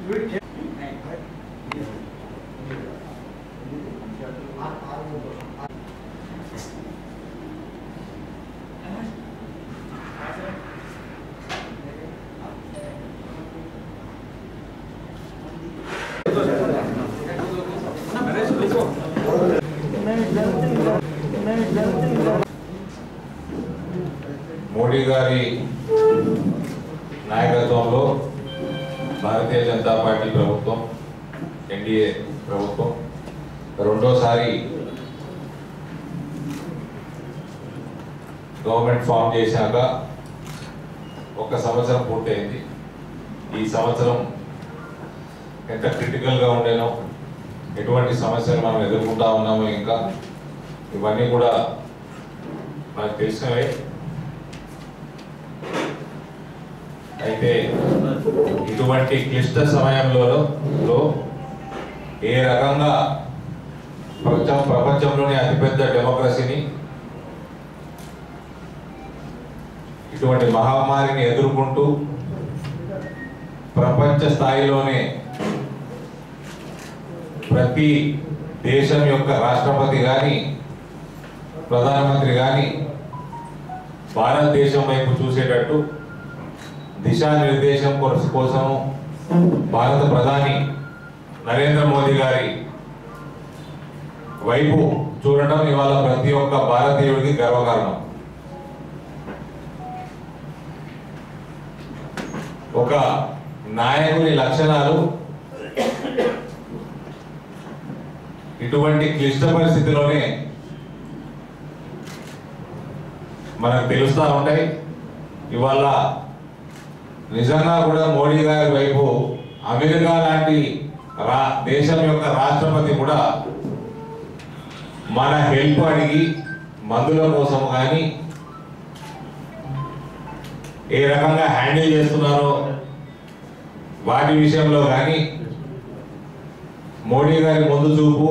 మోడీ గారి నాయకత్వంలో భారతీయ జనతా పార్టీ ప్రభుత్వం ఎన్డీఏ ప్రభుత్వం రెండోసారి గవర్నమెంట్ ఫామ్ చేశాక ఒక సంవత్సరం పూర్తయింది ఈ సంవత్సరం ఎంత క్రిటికల్గా ఉండేనో ఎటువంటి సమస్యలు మనం ఎదుర్కొంటా ఉన్నామో ఇంకా ఇవన్నీ కూడా మనకు తెలిసినవే అయితే ఇటువంటి క్లిష్ట సమయంలో లో ఏ రకంగా ప్రపంచం ప్రపంచంలోని అతిపెద్ద డెమోక్రసీని ఇటువంటి మహమ్మారిని ఎదుర్కొంటూ ప్రపంచ స్థాయిలోనే ప్రతి దేశం యొక్క రాష్ట్రపతి కానీ ప్రధానమంత్రి కానీ భారతదేశం వైపు చూసేటట్టు దిశానిర్దేశం కొరస కోసము భారత ప్రధాని నరేంద్ర మోదీ గారి వైపు చూడటం ఇవాళ ప్రతి ఒక్క భారతీయుడికి గర్వకారణం ఒక నాయకుని లక్షణాలు ఇటువంటి క్లిష్ట పరిస్థితిలోనే మనకు తెలుస్తూ ఉంటాయి ఇవాళ నిజంగా కూడా మోడీ గారి వైపు అమెరికా లాంటి రా దేశం యొక్క రాష్ట్రపతి కూడా మన హెల్ప్ అడిగి మందుల కోసం కానీ ఏ రకంగా హ్యాండిల్ చేస్తున్నారో వాటి విషయంలో కానీ మోడీ గారి ముందు చూపు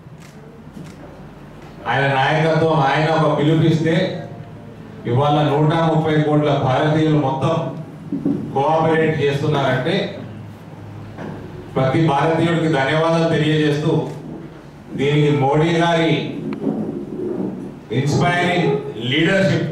ఆయన నాయకత్వం ఆయన ఒక పిలుపిస్తే ఇవాళ నూట ముప్పై కోట్ల భారతీయులు మొత్తం కోఆపరేట్ చేస్తున్నారంటే ప్రతి భారతీయుడికి ధన్యవాదాలు తెలియజేస్తూ దీనికి మోడీ గారి ఇన్స్పైరింగ్ లీడర్షిప్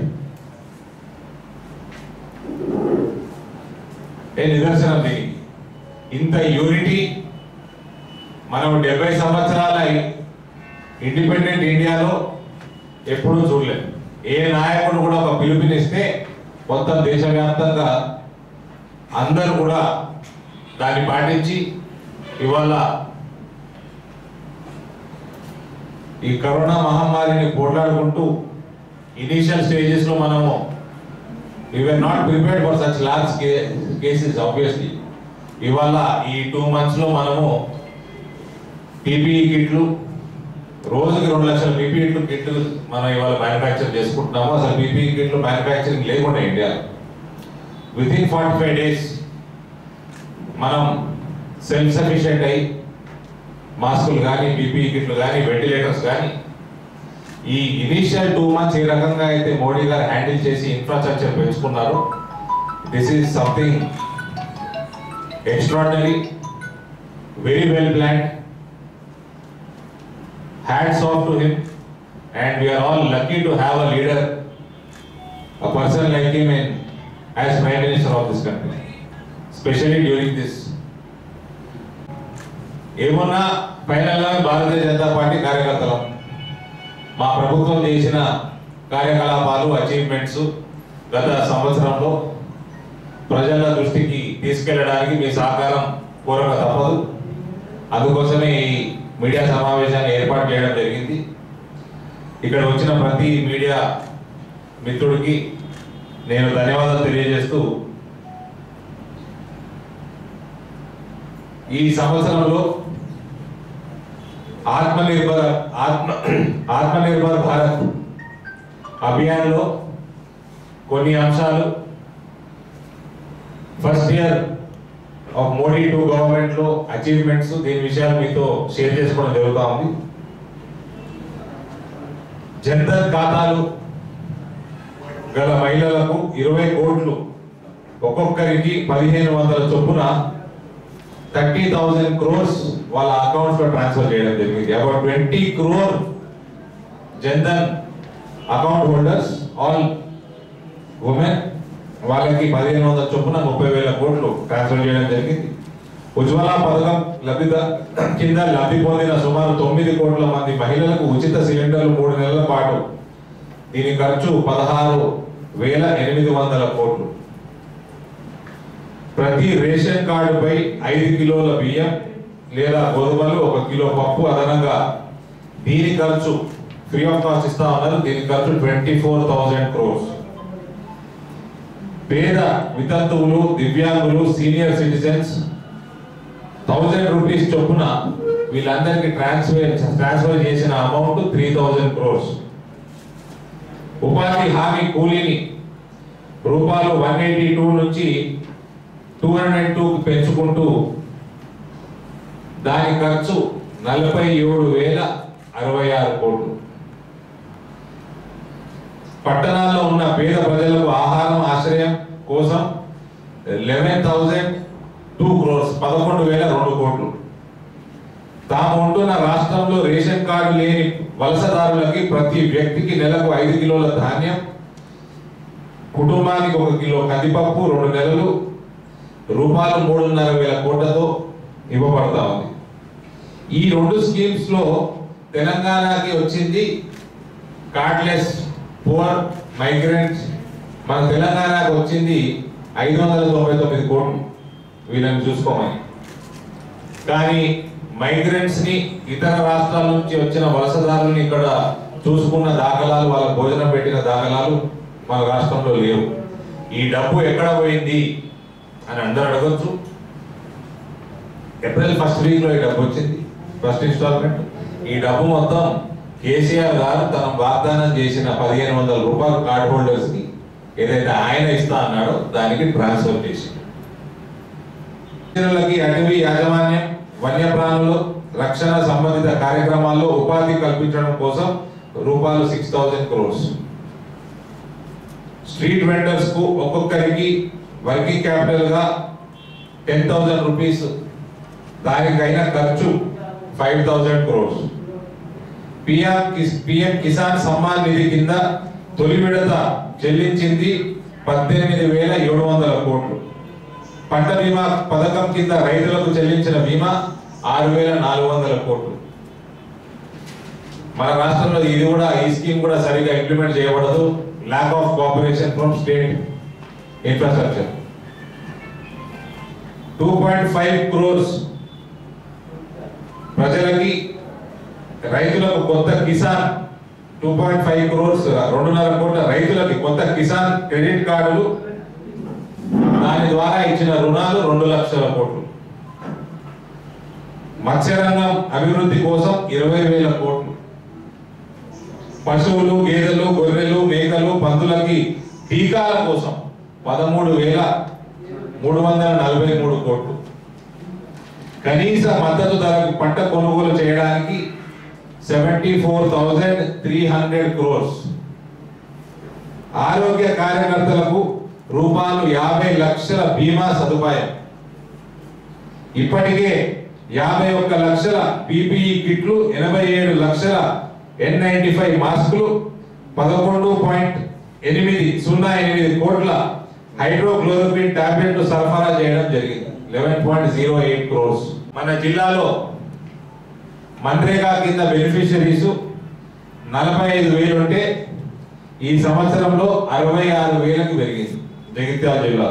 ఏ నిదర్శనం దీనికి ఇంత యూనిటీ మనం డెబ్బై సంవత్సరాల ఇండిపెండెంట్ ఇండియాలో ఎప్పుడూ చూడలేదు ఏ నాయకుడు కూడా ఒక పిలుపునిస్తే మొత్తం దేశవ్యాప్తంగా అందరూ కూడా దాన్ని పాటించి ఇవాళ ఈ కరోనా మహమ్మారిని పోట్లాడుకుంటూ ఇనీషియల్ స్టేజెస్ లో మనము we are not prepared for such large cases obviously ఇవాళ ఈ టూ మంత్స్ లో మనము పీపీఈ కిట్లు రోజుకి రెండు లక్షల పీపీఈ కిట్లు మనం ఇవాళ మ్యానుఫ్యాక్చర్ చేసుకుంటున్నాము అసలు పీపీఈ కిట్లు మ్యానుఫ్యాక్చరింగ్ లేకుండా ఇండియాలో within forty five days మనం సెల్ఫ్ సఫిషియెంట్ అయి మాస్కులు కానీ పీపీఈ కిట్లు కానీ వెంటిలేటర్స్ కానీ ఈ ఇనీషియల్ టూ మంత్స్ ఏ రకంగా అయితే మోడీ గారు హ్యాండిల్ చేసి ఇన్ఫ్రాస్ట్రక్చర్ పెంచుకున్నారు this is something extraordinary very well planned hats off to him and we are all lucky to have a leader a person like him in as Prime Minister of this country, especially during this. ఏమన్నా ఫైనల్గా భారతీయ Janata party కార్యకర్తలం మా ప్రభుత్వం చేసిన కార్యకలాపాలు achievements గత సంవత్సరంలో ప్రజల దృష్టికి తీసుకెళ్ళడానికి మీ సహకారం కోరక తప్పదు అందుకోసమే ఈ మీడియా సమావేశాన్ని ఏర్పాటు చేయడం జరిగింది ఇక్కడ వచ్చిన ప్రతి మీడియా మిత్రుడికి నేను ధన్యవాదాలు తెలియజేస్తూ ఈ సంవత్సరంలో ఆత్మనిర్భర్ ఆత్మ ఆత్మనిర్భర్ భారత్ అభియాన్లో కొన్ని అంశాలు first year of Modi two గవర్నమెంట్లో అచీవ్మెంట్స్ దీని విషయాలు మీతో షేర్ చేసుకోవడం జరుగుతూ ఉంది జన్ధన్ ఖాతాలు గల మహిళలకు ఇరవై కోట్లు ఒక్కొక్కరికి పదిహేను వందల చొప్పున థర్టీ థౌసండ్ క్రోర్స్ వాళ్ళ అకౌంట్స్ లో ట్రాన్స్ఫర్ చేయడం జరిగింది about twenty crore Jan Dhan account holders all women వాళ్ళకి పదిహేను వందల చొప్పున ముప్పై వేల కోట్లు ట్రాన్స్ఫర్ చేయడం జరిగింది ఉజ్వల పథకం లబ్ధిద కింద లబ్ధి పొందిన సుమారు తొమ్మిది కోట్ల మంది మహిళలకు ఉచిత సిలిండర్లు మూడు నెలల పాటు దీని ఖర్చు పదహారు వేల ఎనిమిది వందల కోట్లు ప్రతి రేషన్ కార్డుపై ఐదు కిలోల బియ్యం లేదా గోధుమలు ఒక కిలో పప్పు అదనంగా దీని ఖర్చు ఫ్రీ ఆఫ్ కాస్ట్ ఇస్తా ఉన్నారు దీని ఖర్చు ట్వంటీ ఫోర్ థౌసండ్ క్రోర్స్ పేద వితంతువులు దివ్యాంగులు సీనియర్ సిటిజన్స్ థౌజండ్ రూపీస్ చొప్పున వీళ్ళందరికీ ట్రాన్స్ఫర్ ట్రాన్స్ఫర్ చేసిన అమౌంట్ త్రీ థౌజండ్ క్రోర్స్ ఉపాధి హామీ కూలీని రూపాయలు వన్ ఎయిటీ టూ నుంచి టూ హండ్రెడ్ టూ పెంచుకుంటూ దాని ఖర్చు నలభై ఏడు వేల అరవై ఆరు కోట్లు పట్టణాల్లో ఉన్న పేద ప్రజలకు ఆహారం ఆశ్రయం కోసం లెవెన్ థౌజండ్ టూ క్రోర్స్ పదకొండు వేల రెండు కోట్లు తాము ఉంటున్న రాష్ట్రంలో రేషన్ కార్డు లేని వలసదారులకి ప్రతి వ్యక్తికి నెలకు ఐదు కిలోల ధాన్యం కుటుంబానికి ఒక కిలో కందిపప్పు రెండు నెలలు రూపాయలు మూడున్నర వేల కోట్లతో ఇవ్వబడతా ఉంది ఈ రెండు స్కీమ్స్ లో తెలంగాణకి వచ్చింది కార్డ్లెస్ పువర్ మైగ్రెంట్స్ మన తెలంగాణకు వచ్చింది ఐదు వందల తొంభై తొమ్మిది కోట్లు వీళ్ళని చూసుకోమని కానీ మైగ్రెంట్స్ ని ఇతర రాష్ట్రాల నుంచి వచ్చిన వలసదారుల్ని ఇక్కడ చూసుకున్న దాఖలాలు వాళ్ళ భోజనం పెట్టిన దాఖలాలు మన రాష్ట్రంలో లేవు ఈ డబ్బు ఎక్కడ పోయింది అని అందరూ అడగొచ్చు ఏప్రిల్ ఫస్ట్ వీక్ లో ఈ డబ్బు వచ్చింది ఫస్ట్ ఇన్స్టాల్మెంట్ ఈ డబ్బు మొత్తం కేసీఆర్ గారు తన వాగ్దానం చేసిన పదిహేను వందల రూపాయలు కార్డ్ హోల్డర్స్ కి ఏదైతే ఆయన ఇస్తా అన్నాడో దానికి ట్రాన్స్ఫర్ చేసి గిరిజనులకి అటవీ యాజమాన్యం వన్యప్రాణులు రక్షణ సంబంధిత కార్యక్రమాల్లో ఉపాధి కల్పించడం కోసం రూపాయలు six thousand crores street vendors కు ఒక్కొక్కరికి వర్కింగ్ క్యాపిటల్ గా టెన్ థౌసండ్ రూపీస్ దానికైన ఖర్చు five thousand crores PM PM Kisan Samman Nidhi కింద తొలి విడత చెల్లించింది పద్దెనిమిది వేల ఏడు వందల కోట్లు పంట బీమా పథకం కింద రైతులకు చెల్లించిన బీమా ఆరు వేల నాలుగు వందల కోట్లు మన రాష్ట్రంలో ఇది కూడా ఈ స్కీమ్ కూడా సరిగా ఇంప్లిమెంట్ చేయబడదు lack of cooperation from state infrastructure two point five crores ప్రజలకి రైతులకు కొత్త Kisan two point five crores రెండున్నర కోట్ల రైతులకి కొత్త కిసాన్ క్రెడిట్ కార్డులు దాని ద్వారా ఇచ్చిన రుణాలు రెండు లక్షల కోట్లు మత్స్యరంగం అభివృద్ధి కోసం ఇరవై వేల కోట్లు పశువులు గేదెలు గొర్రెలు మేకలు పందులకి టీకాల కోసం పదమూడు వేల మూడు వందల నలభై మూడు కోట్లు కనీస మద్దతు ధరకు పంట కొనుగోలు చేయడానికి seventy four thousand three hundred crores ఆరోగ్య కార్యకర్తలకు రూపాయలు యాభై లక్షల బీమా సదుపాయం ఇప్పటికే యాభై ఒక్క లక్షల పీపీఈ కిట్లు ఎనభై ఏడు లక్షల ఎన్ నైన్టీ ఫైవ్ మాస్కులు పదకొండు పాయింట్ ఎనిమిది సున్నా ఎనిమిది కోట్ల హైడ్రోక్లోరోక్విన్ టాబ్లెట్లు సరఫరా చేయడం జరిగింది eleven point zero eight crores మన జిల్లాలో మన్రేగా కింద బెనిఫిషరీస్ నలభై ఐదు వేలు ఉంటే ఈ సంవత్సరంలో అరవై ఆరు వేలకు పెరిగింది జగిత్యాల జిల్లా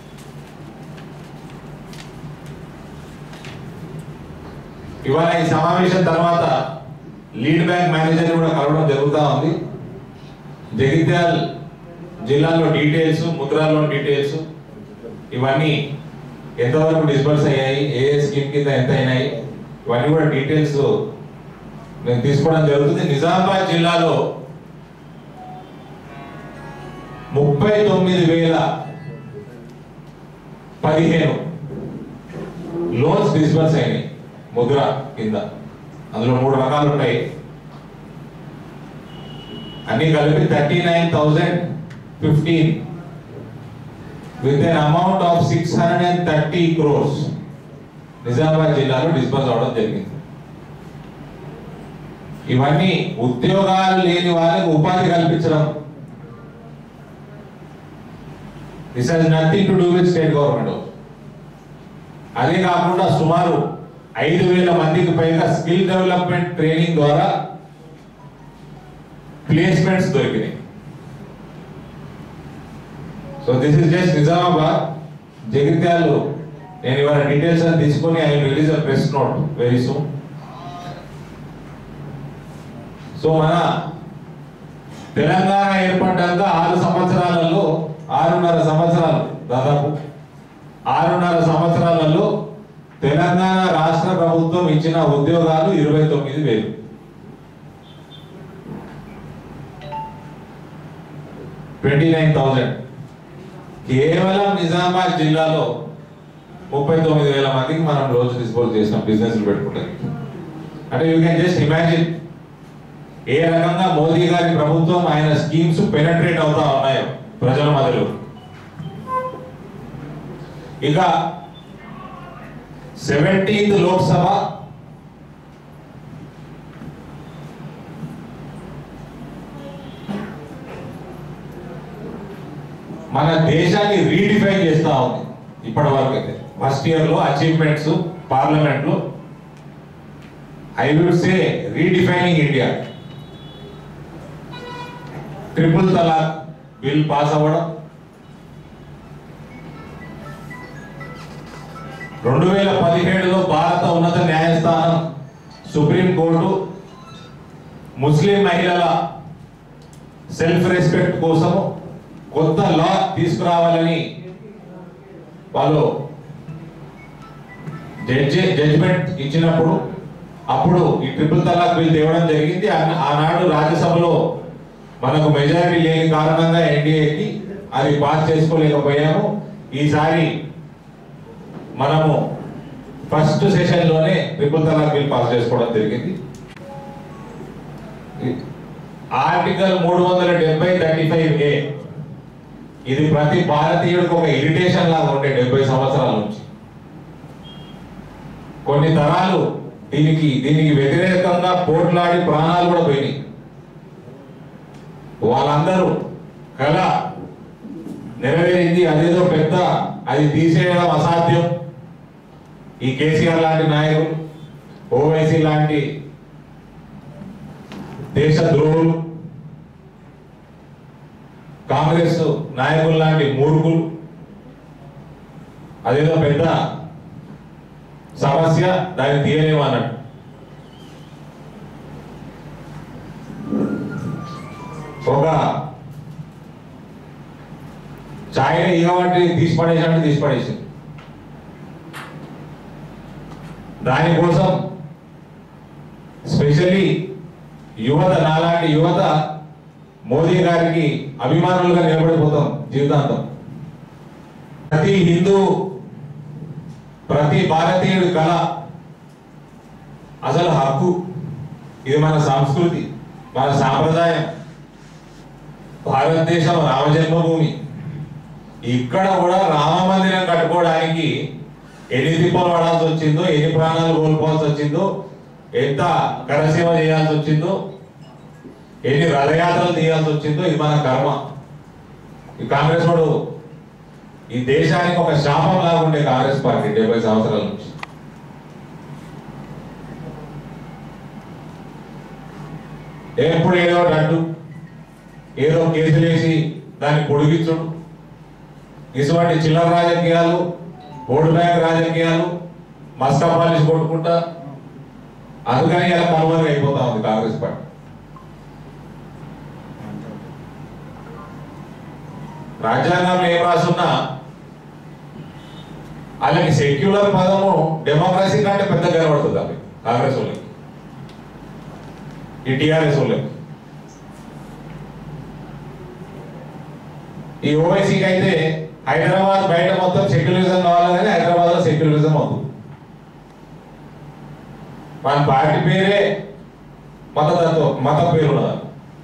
ఇవాళ ఈ సమావేశం తర్వాత లీడ్ బ్యాంక్ మేనేజర్ కూడా కలవడం జరుగుతూ ఉంది జగిత్యాల్ జిల్లాలో డీటెయిల్స్ ముద్రాలో డీటెయిల్స్ ఇవన్నీ ఎంతవరకు డిస్బర్స్ అయ్యాయి ఏ ఏ స్కీమ్ కింద ఎంత అయినాయి ఇవన్నీ కూడా డీటెయిల్స్ నేను తీసుకోవడం జరుగుతుంది నిజామాబాద్ జిల్లాలో ముప్పై తొమ్మిది వేల పదిహేను లోన్స్ డిస్బర్స్ అయినాయి ముద్ర కింద అందులో మూడు రకాలు ఉంటాయి అన్ని కలిపి thirty nine thousand fifteen with an amount of six hundred and thirty crores Nizamabad జిల్లాలో డిస్పర్స్ అవడం జరిగింది ఇవన్నీ ఉద్యోగాలు లేని వాళ్ళకి ఉపాధి కల్పించడం this has nothing to do with state government అదే కాకుండా సుమారు ఐదు వేల మందికి పైగా స్కిల్ డెవలప్మెంట్ ట్రైనింగ్ ద్వారా ప్లేస్మెంట్స్ దొరికినాయి so this is just Nizamabad Jagtial నేను ఇవాళ డీటెయిల్స్ అని తీసుకొని I release a press note very soon so మన తెలంగాణ ఏర్పడ్డాక ఆరు సంవత్సరాలలో ఆరున్నర సంవత్సరాలు దాదాపు ఆరున్నర సంవత్సరాలలో తెలంగాణ రాష్ట్ర ప్రభుత్వం ఇచ్చిన ఉద్యోగాలు ఇరవై తొమ్మిది వేలు ట్వంటీ నైన్ థౌజండ్ కేవలం నిజామాబాద్ జిల్లాలో ముప్పై తొమ్మిది వేల మందికి మనం రోజు డిస్పోజ్ చేసినాం బిజినెస్ పెట్టుకుంటాం అంటే యూ కెన్ జస్ట్ ఇమాజిన్ ఏ రకంగా మోదీ గారి ప్రభుత్వం ఆయన స్కీమ్స్ పెనట్రేట్ అవుతా ఉన్నాయో ప్రజల మధ్యలో ఇక సెవెంటీన్త్ లోక్సభ మన దేశాన్ని రీడిఫైన్ చేస్తా ఉంది ఇప్పటి వరకు అయితే ఫస్ట్ ఇయర్ లో అచీవ్మెంట్స్ పార్లమెంట్ లో I would say redefining India triple talaq bill pass అవ్వడం రెండు వేల పదిహేడులో భారత ఉన్నత న్యాయస్థానం సుప్రీం కోర్టు ముస్లిం మహిళల సెల్ఫ్ రెస్పెక్ట్ కోసము కొత్త లా తీసుకురావాలని వాళ్ళు జడ్జి జడ్జిమెంట్ ఇచ్చినప్పుడు అప్పుడు ఈ ట్రిపుల్ తలాక్ బిల్ తేవడం జరిగింది ఆ- ఆనాడు రాజ్యసభలో మనకు మెజారిటీ లేని కారణంగా ఎన్డీఏకి అది పాస్ చేసుకోలేకపోయాము ఈసారి మనము ఫస్ట్ సెషన్ లోనే ట్రిపుల్ తలాక్ బిల్ పాస్ చేసుకోవడం జరిగింది ఆర్టికల్ మూడు వందల డెబ్బై థర్టీ ఫైవ్ ఏ ఇది ప్రతి భారతీయుడికి ఒక ఇరిటేషన్ లాగా ఉండే డెబ్బై సంవత్సరాల నుంచి కొన్ని తరాలు దీనికి దీనికి వ్యతిరేకంగా పోట్లాడి ప్రాణాలు కూడా పోయినాయి వాళ్ళందరూ కళ నెరవేరింది అదేదో పెద్ద అది తీసేయడం అసాధ్యం ఈ కేసీఆర్ లాంటి నాయకులు ఓవైసీ లాంటి దేశ ద్రోహులు కాంగ్రెస్ నాయకులు లాంటి మూర్ఖులు అదేదో పెద్ద సమస్య దాన్ని తీయలేము అన్నట్టు ఒక ఛాయని ఇగబట్టి తీసి పడేసినట్టు తీసి పడేసింది దానికోసం స్పెషల్లీ యువత నాలాంటి యువత మోదీ గారికి అభిమానులుగా నిలబడిపోతాం జీవితాంతం ప్రతి హిందూ ప్రతి భారతీయుడి కళ అసలు హక్కు ఇది మన సంస్కృతి మన సాంప్రదాయం భారతదేశం రామజన్మభూమి ఇక్కడ కూడా రామ మందిరం కట్టుకోవడానికి ఎన్ని తిప్పలు పడాల్సి వచ్చిందో ఎన్ని ప్రాణాలు కోల్పోవాల్సి వచ్చిందో ఎంత కరసేవ చేయాల్సి వచ్చిందో ఎన్ని రథయాత్రలు తీయాల్సి వచ్చిందో ఇది మన కర్మ ఈ కాంగ్రెస్ వాడు ఈ దేశానికి ఒక శాపం లాగా ఉండే కాంగ్రెస్ పార్టీ డెబ్బై సంవత్సరాల నుంచి ఎప్పుడు ఏదో ఒకటి అంటూ ఏదో కేసులు వేసి దాన్ని పొడిగించుడు ఇటువంటి చిల్లర రాజకీయాలు ఓటు బ్యాంక్ రాజకీయాలు మస్కా పాలిష్ కొట్టుకుంటా అందుకని ఇలా కనుమరుగు అయిపోతా ఉంది కాంగ్రెస్ పార్టీ రాజ్యాంగంలో ఏం రాసున్నా వాళ్ళకి సెక్యులర్ పదము డెమోక్రసీ కంటే పెద్ద కనబడుతుంది అవి కాంగ్రెస్ వాళ్ళకి ఈ టిఆర్ఎస్ వాళ్ళకి ఈ ఓవైసీకి అయితే హైదరాబాద్ బయట మొత్తం సెక్యులరిజం కావాలి కానీ హైదరాబాద్ లో సెక్యులరిజం అవుతుంది మన పార్టీ పేరే మతతత్వం మత పేరు ఉన్నది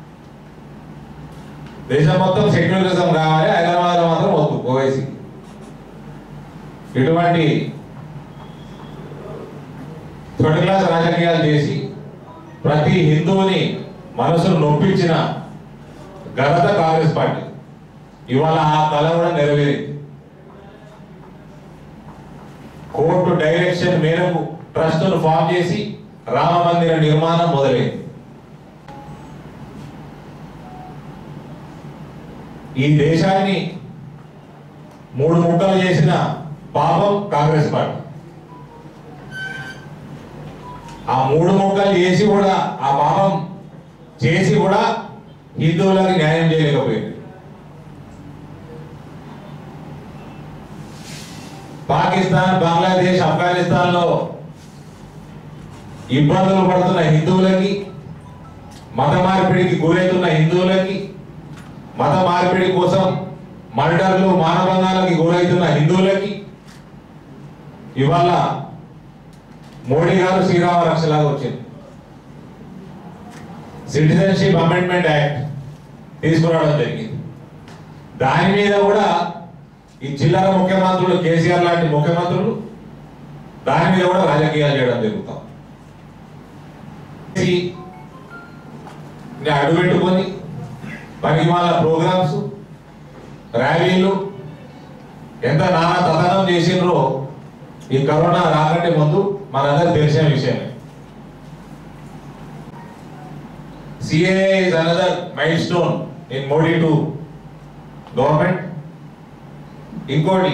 దేశం మొత్తం సెక్యులరిజం కావాలి హైదరాబాద్ లో మాత్రం వద్దు ఓవైసీ ఇటువంటి థర్డ్ క్లాస్ రాజకీయాలు చేసి ప్రతి హిందువుని మనసును నొప్పించిన ఘనత కాంగ్రెస్ పార్టీ ఇవాళ ఆ కళ కూడా నెరవేరింది కోర్టు డైరెక్షన్ మేరకు ట్రస్టును ఫామ్ చేసి రామ మందిర నిర్మాణం మొదలైంది ఈ దేశాన్ని మూడు ముక్కలు చేసిన పాపం కాంగ్రెస్ పార్టీ ఆ మూడు ముక్కలు చేసి కూడా ఆ పాపం చేసి కూడా హిందువులకు న్యాయం చేయలేకపోయింది పాకిస్తాన్ బంగ్లాదేశ్ ఆఫ్ఘనిస్తాన్ లో ఇబ్బందులు పడుతున్న హిందువులకి మత మార్పిడికి గురవుతున్న హిందువులకి మత మార్పిడి కోసం మర్డర్లు మానభంగాలకి గురవుతున్న హిందువులకి ఇవాళ మోడీ గారు శ్రీరామ రక్షలాగా వచ్చింది సిటిజన్షిప్ అమెండ్మెంట్ యాక్ట్ తీసుకురావడం జరిగింది దాని మీద కూడా ఈ చిల్లర ముఖ్యమంత్రులు కేసీఆర్ లాంటి ముఖ్యమంత్రులు దాని మీద కూడా రాజకీయాలు చేయడం జరుగుతాం అడ్డుపెట్టుకొని పని వాళ్ళ ప్రోగ్రామ్స్ ర్యాలీలు ఎంత నానా తదనం చేసిండ్రో ఈ కరోనా రాకంటే ముందు మనందరికి తెలిసిన విషయమే CAA is another milestone in Modi two government ఇంకోటి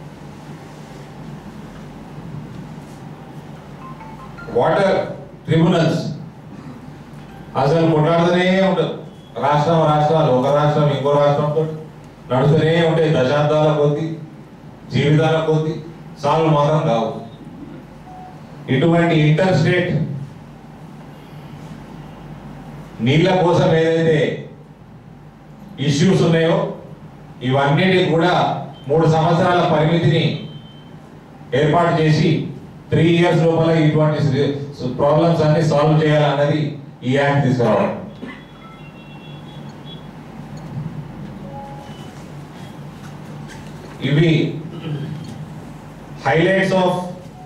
వాటర్ ట్రిబ్యునల్స్ అసలు కొట్లాడుతూనే ఉంటుంది రాష్ట్రం రాష్ట్రాలు ఒక రాష్ట్రం ఇంకో రాష్ట్రంతో నడుస్తూనే ఉంటాయి దశాబ్దాల కొద్ది జీవితాల కొద్ది సాల్వ్ మాత్రం కావు ఇటువంటి ఇంటర్ స్టేట్ నీళ్ళ కోసం ఏదైతే ఇష్యూస్ ఉన్నాయో ఇవన్నిటికి కూడా మూడు సంవత్సరాల పరిమితిని ఏర్పాటు చేసి త్రీ ఇయర్స్ లోపల ఇటువంటి ప్రాబ్లమ్స్ అన్ని సాల్వ్ చేయాలన్నది ఈ యాక్ట్ తీసుకురావడం ఇవి highlights of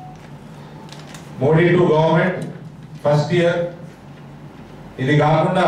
Modi two government first year ఇది కాకుండా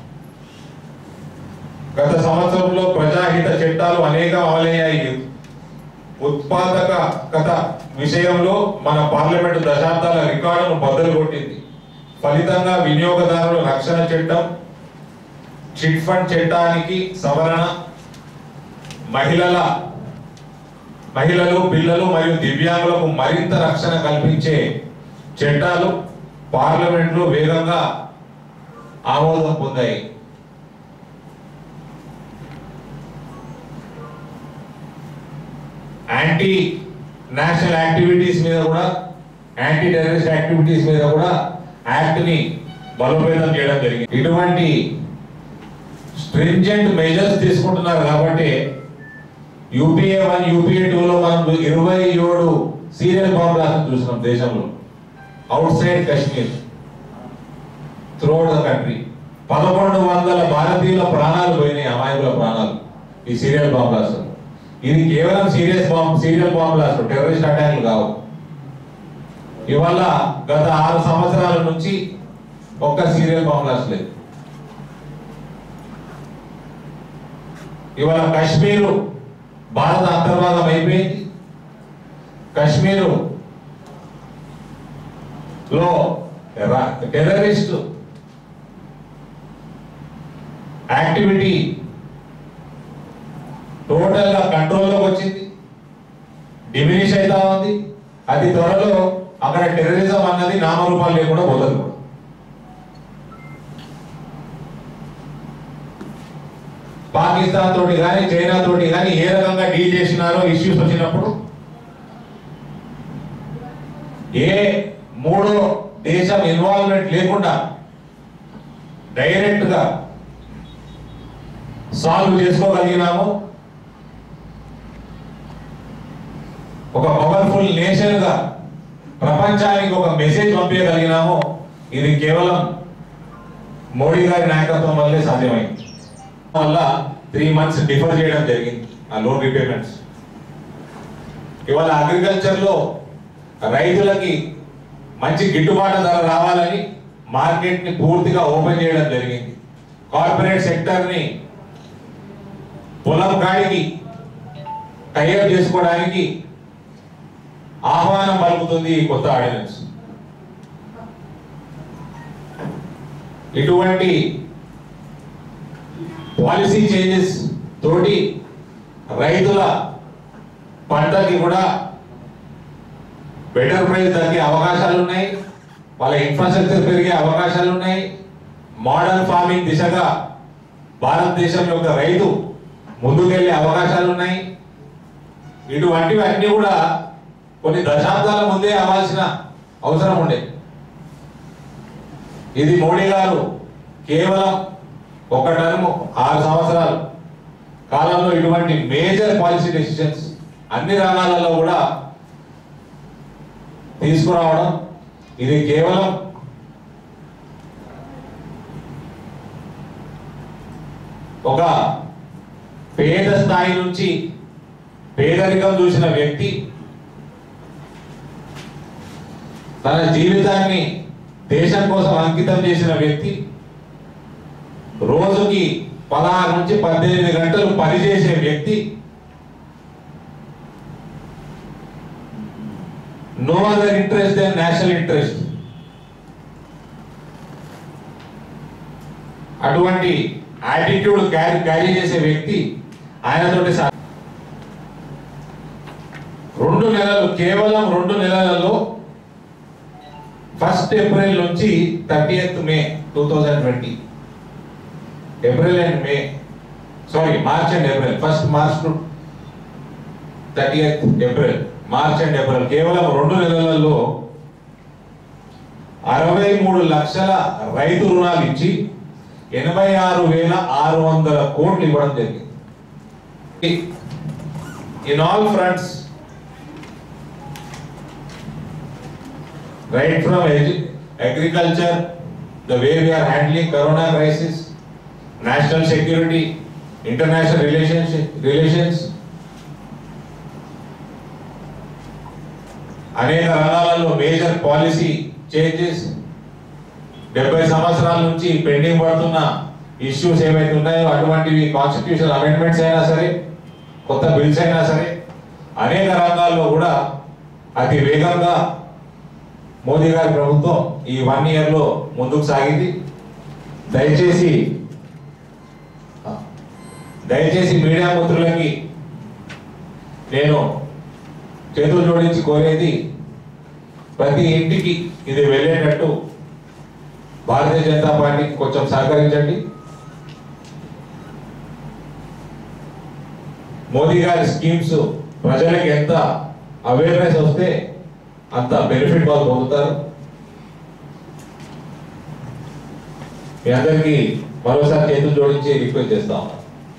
గత సంవత్సరంలో ప్రజాహిత చట్టాలు అనేకం అమలయ్యాయి ఉత్పాదక కథ విషయంలో మన పార్లమెంటు దశాబ్దాల రికార్డును బద్దలు కొట్టింది ఫలితంగా వినియోగదారుల రక్షణ చట్టం చిట్ ఫండ్ చట్టానికి సవరణ మహిళల మహిళలు పిల్లలు మరియు దివ్యాంగులకు మరింత రక్షణ కల్పించే చట్టాలు పార్లమెంట్లో వేగంగా ఆమోదం పొందాయి యాంటీ నేషనల్ యాక్టివిటీస్ మీద కూడా యాంటీ టెర్రరిస్ట్ యాక్టివిటీస్ మీద కూడా యాక్ట్ ని బలోపేతం చేయడం జరిగింది ఇటువంటి స్ట్రింజెంట్ మెజర్స్ తీసుకుంటున్నారు కాబట్టి యూపీఏ వన్ యూపీఏ టూలో మనం ఇరవై ఏడు సీరియల్ బాంబ్ బ్లాస్ట్ చూసినాం దేశంలో outside Kashmir throughout the country పదకొండు వందల భారతీయుల ప్రాణాలు పోయినాయి అమాయకుల ప్రాణాలు ఈ సీరియల్ బాంబ్ బ్లాస్ట్ ఇది కేవలం serious bomb serial bomb blast terrorist అటాక్లు కావు ఇవాళ గత ఆరు సంవత్సరాల నుంచి ఒక్క సీరియల్ బాంబ్ బ్లాస్ట్ లేదు ఇవాళ కశ్మీరు భారత అంతర్భాగం అయిపోయింది కశ్మీరు లో టెర్రరిస్ట్ యాక్టివిటీ టోటల్ గా కంట్రోల్లోకి వచ్చింది డిమినిష్ అవుతా ఉంది అతి త్వరలో అక్కడ టెర్రరిజం అన్నది నామరూపాలు లేకుండా పోతుంది కూడా. పాకిస్తాన్ తోటి కానీ చైనా తోటి కానీ ఏ రకంగా డీల్ చేసినారో ఇష్యూస్ వచ్చినప్పుడు ఏ మూడో దేశం ఇన్వాల్వ్మెంట్ లేకుండా డైరెక్ట్ గా సాల్వ్ చేసుకోగలిగినాము ఒక పవర్ఫుల్ నేషన్ గా ప్రపంచానికి ఒక మెసేజ్ పంపించగలిగినాము ఇది కేవలం మోడీ గారి నాయకత్వం వల్లే సాధ్యమైంది వల్ల త్రీ మంత్స్ డిఫర్ చేయడం జరిగింది ఆ లోన్ రీపేమెంట్స్ ఇవాళ అగ్రికల్చర్ లో రైతులకి మంచి గిట్టుబాటు ధర రావాలని మార్కెట్ ని పూర్తిగా ఓపెన్ చేయడం జరిగింది కార్పొరేట్ సెక్టర్ ని పొలం కాడికి టైఅప్ చేసుకోవడానికి ఆహ్వానం పలుకుతుంది ఈ కొత్త ఆర్డినెన్స్ ఇటువంటి పాలసీ చేంజెస్ తోటి రైతుల పంటకి కూడా బెటర్ ప్రైస్ తగ్గే అవకాశాలు ఉన్నాయి వాళ్ళ ఇన్ఫ్రాస్ట్రక్చర్ పెరిగే అవకాశాలు ఉన్నాయి మోడర్న్ ఫార్మింగ్ దిశగా భారతదేశం యొక్క రైతు ముందుకెళ్లే అవకాశాలు ఉన్నాయి ఇటువంటివి అన్ని కూడా కొన్ని దశాబ్దాల ముందే అవ్వాల్సిన అవసరం ఉండే ఇది మోడీ గారు కేవలం ఒక టర్మ్ ఆరు సంవత్సరాలు కాలంలో ఇటువంటి మేజర్ పాలసీ డెసిషన్స్ అన్ని రంగాలలో కూడా తీసుకురావడం ఇది కేవలం ఒక పేద స్థాయి నుంచి పేదరికం చూసిన వ్యక్తి తన జీవితాన్ని దేశం కోసం అంకితం చేసిన వ్యక్తి రోజుకి పదహారు నుంచి పద్దెనిమిది గంటలు పనిచేసే వ్యక్తి no other interest than national interest అటువంటి యాటిట్యూడ్ క్యారీ క్యారీ చేసే వ్యక్తి ఆయనతోటి సా- రెండు నెలలు కేవలం రెండు నెలలలో ఫస్ట్ ఏప్రిల్ నుంచి thirtieth May two thousand twenty April and May sorry March and April first March to thirtieth April March and April కేవలం రెండు నెలలలో అరవై మూడు లక్షల రైతు రుణాలు ఇచ్చి ఎనభై ఆరు వేల ఆరు వందల కోట్లు ఇవ్వడం జరిగింది in all fronts right from ag- agriculture, the way we are handling corona crisis, national security, international relationship, relations, అనేక రంగాలలో మేజర్ పాలసీ చేంజెస్ డెబ్బై సంవత్సరాల నుంచి పెండింగ్ పడుతున్న ఇష్యూస్ ఏవైతే ఉన్నాయో అటువంటివి కాన్స్టిట్యూషన్ అమెండ్మెంట్స్ అయినా సరే కొత్త బిల్స్ అయినా సరే అనేక రంగాల్లో కూడా అతి వేగంగా మోదీ గారి ప్రభుత్వం ఈ వన్ ఇయర్ లో ముందుకు సాగింది దయచేసి దయచేసి మీడియా మిత్రులకి నేను చేతులు జోడించి కోరేది ప్రతి ఇంటికి ఇది వెళ్ళేటట్టు భారతీయ జనతా పార్టీకి కొంచెం సహకరించండి మోదీ గారి స్కీమ్స్ ప్రజలకు ఎంత అవేర్నెస్ వస్తే అంత బెనిఫిట్ వాళ్ళు పొందుతారు మీ అందరికీ మరోసారి చేతులు జోడించి రిక్వెస్ట్ చేస్తా ఉన్నాను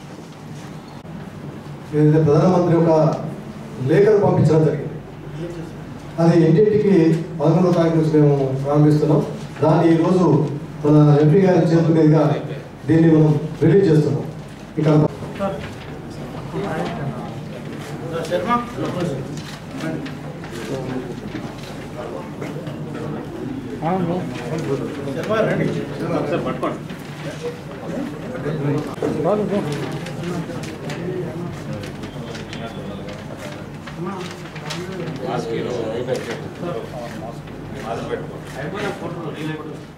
ఏదైతే ప్రధానమంత్రి ఒక లేఖను పంపించడం జరిగింది అది ఇంటింటికి పదకొండో తారీఖు నుంచి మేము ప్రారంభిస్తున్నాం దాన్ని ఈరోజు మన ఎంపీ గారి చేతుల మీదుగా దీన్ని మనం రిలీజ్ చేస్తున్నాం ఇక్కడ మాస్క్ మాస్క్ పెట్టుకో